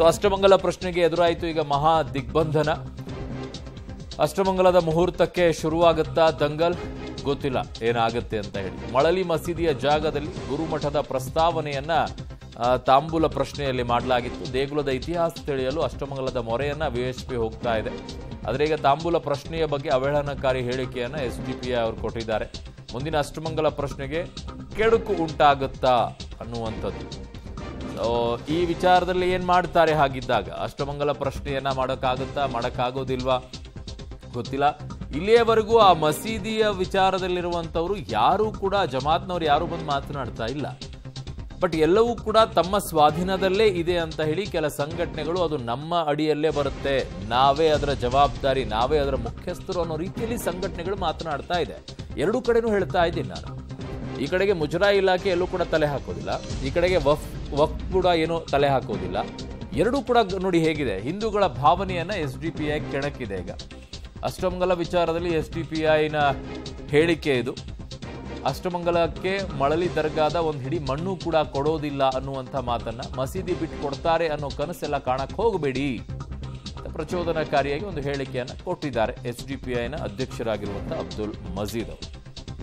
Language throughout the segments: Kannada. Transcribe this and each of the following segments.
ಸೊ ಅಷ್ಟಮಂಗಲ ಪ್ರಶ್ನೆಗೆ ಎದುರಾಯಿತು ಈಗ ಮಹಾ ದಿಗ್ಬಂಧನ ಅಷ್ಟಮಂಗಲದ ಮುಹೂರ್ತಕ್ಕೆ ಶುರುವಾಗುತ್ತಾ ದಂಗಲ್ ಗೊತ್ತಿಲ್ಲ ಏನಾಗುತ್ತೆ ಅಂತ ಹೇಳಿ ಮಳಲಿ ಮಸೀದಿಯ ಜಾಗದಲ್ಲಿ ಗುರುಮಠದ ಪ್ರಸ್ತಾವನೆಯನ್ನ ಆ, ತಾಂಬೂಲ ಪ್ರಶ್ನೆಯಲ್ಲಿ ಮಾಡಲಾಗಿತ್ತು ದೇಗುಲದ ಇತಿಹಾಸ ತಿಳಿಯಲು ಅಷ್ಟಮಂಗಲದ ಮೊರೆಯನ್ನ ವಿಎಚ್ಪಿ ಹೋಗ್ತಾ ಇದೆ ಆದರೆ ಈಗ ತಾಂಬೂಲ ಪ್ರಶ್ನೆಯ ಬಗ್ಗೆ ಅವಹೇಳನಕಾರಿ ಹೇಳಿಕೆಯನ್ನ ಎಸ್ ಡಿ ಪಿ ಅವರು ಕೊಟ್ಟಿದ್ದಾರೆ ಮುಂದಿನ ಅಷ್ಟಮಂಗಲ ಪ್ರಶ್ನೆಗೆ ಕೆಡುಕು ಉಂಟಾಗುತ್ತಾ ಅನ್ನುವಂಥದ್ದು ಸೊ, ಈ ವಿಚಾರದಲ್ಲಿ ಏನ್ ಮಾಡ್ತಾರೆ ಹಾಗಿದ್ದಾಗ ಅಷ್ಟಮಂಗಲ ಪ್ರಶ್ನೆಯನ್ನ ಮಾಡೋಕ್ಕಾಗುತ್ತಾ ಮಾಡೋಕ್ಕಾಗೋದಿಲ್ವಾ ಗೊತ್ತಿಲ್ಲ ಇಲ್ಲಿಯವರೆಗೂ ಆ ಮಸೀದಿಯ ವಿಚಾರದಲ್ಲಿರುವಂತವರು ಯಾರೂ ಕೂಡ ಜಮಾತ್ನವ್ರು ಯಾರು ಬಂದು ಮಾತನಾಡ್ತಾ ಇಲ್ಲ ಬಟ್ ಎಲ್ಲವೂ ಕೂಡ ತಮ್ಮ ಸ್ವಾಧೀನದಲ್ಲೇ ಇದೆ ಅಂತ ಹೇಳಿ ಕೆಲ ಸಂಘಟನೆಗಳು ಅದು ನಮ್ಮ ಅಡಿಯಲ್ಲೇ ಬರುತ್ತೆ ನಾವೇ ಅದರ ಜವಾಬ್ದಾರಿ ನಾವೇ ಅದರ ಮುಖ್ಯಸ್ಥರು ಅನ್ನೋ ರೀತಿಯಲ್ಲಿ ಸಂಘಟನೆಗಳು ಮಾತನಾಡ್ತಾ ಇದೆ ಎರಡೂ ಕಡೆನೂ ಹೇಳ್ತಾ ಇದ್ದೀನಿ ನಾನು ಈ ಕಡೆಗೆ ಮುಜರಾಯಿ ಇಲಾಖೆ ಎಲ್ಲೂ ಕೂಡ ತಲೆ ಹಾಕೋದಿಲ್ಲ ಈ ಕಡೆಗೆ ವಫ್ ವಫ್ ಕೂಡ ಏನೂ ತಲೆ ಹಾಕೋದಿಲ್ಲ ಎರಡೂ ಕೂಡ ಗ- ನೋಡಿ ಹೇಗಿದೆ ಹಿಂದೂಗಳ ಭಾವನೆಯನ್ನ ಎಸ್ ಡಿ ಪಿ ಐ ಕೆಣಕಿದೆ ಈಗ ಅಷ್ಟಮಂಗಲ ವಿಚಾರದಲ್ಲಿ ಎಸ್ ಡಿ ಪಿ ಐನ ಹೇಳಿಕೆ ಇದು ಅಷ್ಟಮಂಗಲಕ್ಕೆ ಮಳಲಿ ದರ್ಗಾದ ಒಂದು ಹಿಡಿ ಮಣ್ಣು ಕೂಡ ಕೊಡೋದಿಲ್ಲ ಅನ್ನುವಂಥ ಮಾತನ್ನ ಮಸೀದಿ ಬಿಟ್ಟು ಕೊಡ್ತಾರೆ ಅನ್ನೋ ಕನಸೆಲ್ಲ ಕಾಣಕ್ ಹೋಗಬೇಡಿ ಅಂತ ಪ್ರಚೋದನಕಾರಿಯಾಗಿ ಒಂದು ಹೇಳಿಕೆಯನ್ನ ಕೊಟ್ಟಿದ್ದಾರೆ ಎಸ್ ಡಿ ಪಿ ಐನ ಅಧ್ಯಕ್ಷರಾಗಿರುವಂತಹ ಅಬ್ದುಲ್ ಮಜೀದ್ ಅವರು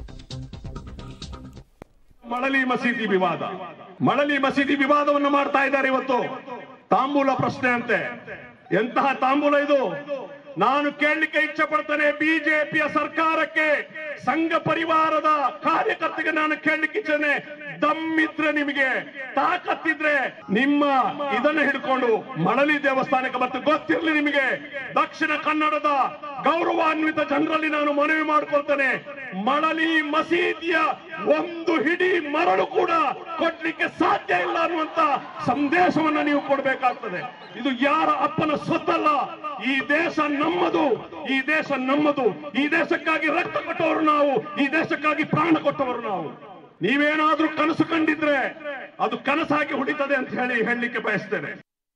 ಮಳಲಿ ಮಸೀದಿ ವಿವಾದ ಮಳಲಿ ಮಸೀದಿ ವಿವಾದವನ್ನು ಮಾಡ್ತಾ ಇದ್ದಾರೆ ಇವತ್ತು ತಾಂಬೂಲ ಪ್ರಶ್ನೆ ಅಂತೆ ಎಂತಹ ತಾಂಬೂಲ ಇದು ನಾನು ಕೇಳಲಿಕ್ಕೆ ಇಚ್ಛೆ ಪಡ್ತೇನೆ ಬಿಜೆಪಿಯ ಸರ್ಕಾರಕ್ಕೆ ಸಂಘ ಪರಿವಾರದ ಕಾರ್ಯಕರ್ತರಿಗೆ ನಾನು ಕೇಳಲಿಕ್ಕೆ ಇಚ್ಛೆನೆ ದಮ್ಮಿದ್ರೆ ನಿಮಗೆ ತಾಕತ್ತಿದ್ರೆ ನಿಮ್ಮ ಇದನ್ನ ಹಿಡ್ಕೊಂಡು ಮಳಲಿ ದೇವಸ್ಥಾನಕ್ಕೆ ಮತ್ತೆ ಗೊತ್ತಿರ್ಲಿ ನಿಮಗೆ ದಕ್ಷಿಣ ಕನ್ನಡದ ಗೌರವಾನ್ವಿತ ಜನರಲ್ಲಿ ನಾನು ಮನವಿ ಮಾಡ್ಕೊಳ್ತೇನೆ ಮಳಲಿ ಮಸೀದಿಯ ಒಂದು ಹಿಡಿ ಮರಳು ಕೂಡ ಕೊಡ್ಲಿಕ್ಕೆ ಸಾಧ್ಯ ಇಲ್ಲ ಅನ್ನುವಂತ ಸಂದೇಶವನ್ನ ನೀವು ಕೊಡ್ಬೇಕಾಗ್ತದೆ ಇದು ಯಾರ ಅಪ್ಪನ ಸ್ವತ್ತಲ್ಲ ಈ ದೇಶ ನಮ್ಮದು ಈ ದೇಶ ನಮ್ಮದು ಈ ದೇಶಕ್ಕಾಗಿ ರಕ್ತ ಕೊಟ್ಟವರು ನಾವು ಈ ದೇಶಕ್ಕಾಗಿ ಪ್ರಾಣ ಕೊಟ್ಟವರು ನಾವು ನೀವೇನಾದ್ರೂ ಕನಸು ಕಂಡಿದ್ರೆ ಅದು ಕನಸಾಗಿ ಹುಡಿತದೆ ಅಂತ ಹೇಳಿ ಹೇಳಲಿಕ್ಕೆ ಬಯಸ್ತೇನೆ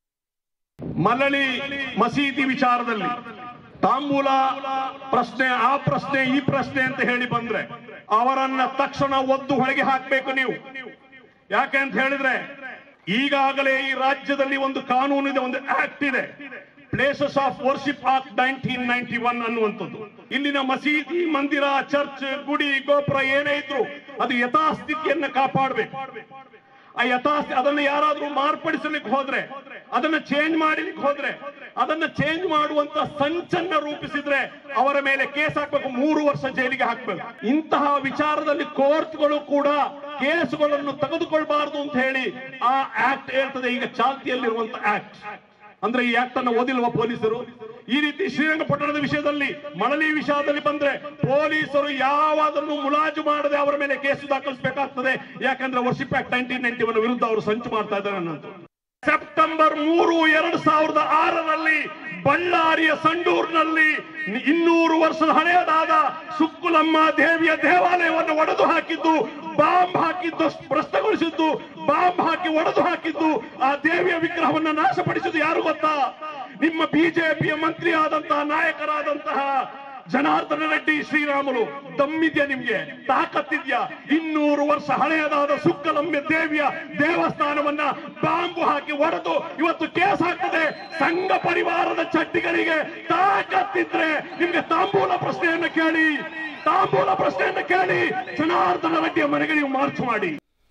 ಮಲಳಿ ಮಸೀದಿ ವಿಚಾರದಲ್ಲಿ ತಾಂಬೂಲ ಪ್ರಶ್ನೆ ಆ ಪ್ರಶ್ನೆ ಈ ಪ್ರಶ್ನೆ ಅಂತ ಹೇಳಿ ಬಂದ್ರೆ ಅವರನ್ನ ತಕ್ಷಣ ಒದ್ದು ಹೊಳಗೆ ಹಾಕ್ಬೇಕು ನೀವು ಯಾಕೆ ಅಂತ ಹೇಳಿದ್ರೆ ಈಗಾಗಲೇ ಈ ರಾಜ್ಯದಲ್ಲಿ ಒಂದು ಕಾನೂನು ಇದೆ ಒಂದು ಆಕ್ಟ್ ಇದೆ places of worship act nineteen ninety one ಅನ್ನುವಂಥದ್ದು ಇಲ್ಲಿನ ಮಸೀದಿ ಮಂದಿರ ಚರ್ಚ್ ಗುಡಿ ಗೋಪುರ ಏನೇ ಇದ್ರು ಅದು ಯಥಾಸ್ಥಿತಿಯನ್ನ ಕಾಪಾಡಬೇಕು ಆ ಯಥಾಸ್ಥಿ ಅದನ್ನ ಯಾರಾದ್ರೂ ಮಾರ್ಪಡಿಸಲಿಕ್ಕೆ ಹೋದ್ರೆ ಅದನ್ನ ಚೇಂಜ್ ಮಾಡಲಿಕ್ಕೆ ಹೋದ್ರೆ ಅದನ್ನ ಚೇಂಜ್ ಮಾಡುವಂತ ಸಂಚನ್ನ ರೂಪಿಸಿದ್ರೆ ಅವರ ಮೇಲೆ ಕೇಸ್ ಹಾಕ್ಬೇಕು ಮೂರು ವರ್ಷ ಜೈಲಿಗೆ ಹಾಕ್ಬೇಕು ಇಂತಹ ವಿಚಾರದಲ್ಲಿ ಕೋರ್ಟ್ಗಳು ಕೂಡ ಕೇಸುಗಳನ್ನು ತೆಗೆದುಕೊಳ್ಬಾರದು ಅಂತ ಹೇಳಿ ಆ ಆಕ್ಟ್ ಹೇಳ್ತದೆ ಈಗ ಚಾಲ್ತಿಯಲ್ಲಿರುವಂತ ಆಕ್ಟ್ ಅಂದ್ರೆ ಈ ಆಕ್ಟ್ ಅನ್ನ ಓದಿಲ್ವಾ ಪೊಲೀಸರು ಈ ರೀತಿ ಶ್ರೀರಂಗಪಟ್ಟಣದ ವಿಷಯದಲ್ಲಿ ಮಳಲಿ ವಿಷಯದಲ್ಲಿ ಬಂದ್ರೆ ಪೊಲೀಸರು ಯಾವಾದನ್ನು ಮುಲಾಜು ಮಾಡದೆ ಅವರ ಮೇಲೆ ಕೇಸು ದಾಖಲಿಸಬೇಕಾಗ್ತದೆ ಯಾಕಂದ್ರೆ worship act nineteen ninety one ವಿರುದ್ಧ ಅವರು ಸಂಚು ಮಾಡ್ತಾ ಇದ್ದಾರೆ ಅನ್ನೋದು ಸೆಪ್ಟೆಂಬರ್ ಮೂರು ಎರಡು ಸಾವಿರದ ಆರರಲ್ಲಿ ಬಳ್ಳಾರಿಯ ಸಂಡೂರಿನಲ್ಲಿ ಇನ್ನೂರು ವರ್ಷದ ಹಳೆಯದಾದ ಸುಕ್ಕುಲಮ್ಮ ದೇವಿಯ ದೇವಾಲಯವನ್ನು ಒಡೆದು ಹಾಕಿದ್ದು ಬಾಂಬ್ ಹಾಕಿದ್ದು ಭ್ರಷ್ಟಗೊಳಿಸಿದ್ದು ಬಾಂಬ್ ಹಾಕಿ ಒಡೆದು ಹಾಕಿದ್ದು ಆ ದೇವಿಯ ವಿಗ್ರಹವನ್ನ ನಾಶಪಡಿಸಿದ್ದು ಯಾರು ಗೊತ್ತಾ ನಿಮ್ಮ ಬಿಜೆಪಿಯ ಮಂತ್ರಿ ಆದಂತಹ ನಾಯಕರಾದಂತಹ ಜನಾರ್ದನ ರೆಡ್ಡಿ ಶ್ರೀರಾಮುಲು ದಮ್ಮಿದ್ಯಾ ನಿಮ್ಗೆ ತಾಕತ್ತಿದ್ಯಾ ಇನ್ನೂರು ವರ್ಷ ಹಳೆಯದಾದ ಸುಕ್ಕಲಂಬೆ ದೇವಿಯ ದೇವಸ್ಥಾನವನ್ನ ಬಾಂಬು ಹಾಕಿ ಒಡೆದು ಇವತ್ತು ಕೇಸ್ ಹಾಕ್ತದೆ ಸಂಘ ಪರಿವಾರದ ಚಡ್ಡಿಗಳಿಗೆ ತಾಕತ್ತಿದ್ರೆ ನಿಮ್ಗೆ ತಾಂಬೂಲ ಪ್ರಶ್ನೆಯನ್ನ ಕೇಳಿ ತಾಂಬೂಲ ಪ್ರಶ್ನೆಯನ್ನ ಕೇಳಿ ಜನಾರ್ದನ ರೆಡ್ಡಿಯ ಮನೆಗೆ ನೀವು ಮಾರ್ಚ್ ಮಾಡಿ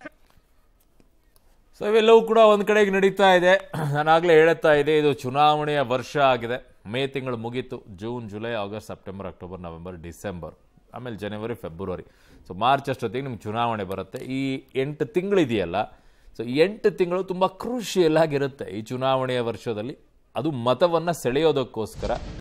ಸೊ ಇವೆಲ್ಲವೂ ಕೂಡ ಒಂದು ಕಡೆಗೆ ನಡೀತಾ ಇದೆ ನಾನಾಗಲೇ ಹೇಳುತ್ತಾ ಇದೆ ಇದು ಚುನಾವಣೆಯ ವರ್ಷ ಆಗಿದೆ ಮೇ ತಿಂಗಳು ಮುಗೀತು June July August September October November December ಆಮೇಲೆ ಜನವರಿ ಫೆಬ್ರವರಿ ಸೊ ಮಾರ್ಚ್ ಅಷ್ಟೊತ್ತಿಗೆ ನಿಮ್ಗೆ ಚುನಾವಣೆ ಬರುತ್ತೆ ಈ ಎಂಟು ತಿಂಗಳಿದೆಯಲ್ಲ ಸೊ ಎಂಟು ತಿಂಗಳು ತುಂಬ ಕ್ರೂಷಿಯಲ್ ಆಗಿರುತ್ತೆ ಈ ಚುನಾವಣೆಯ ವರ್ಷದಲ್ಲಿ ಅದು ಮತವನ್ನು ಸೆಳೆಯೋದಕ್ಕೋಸ್ಕರ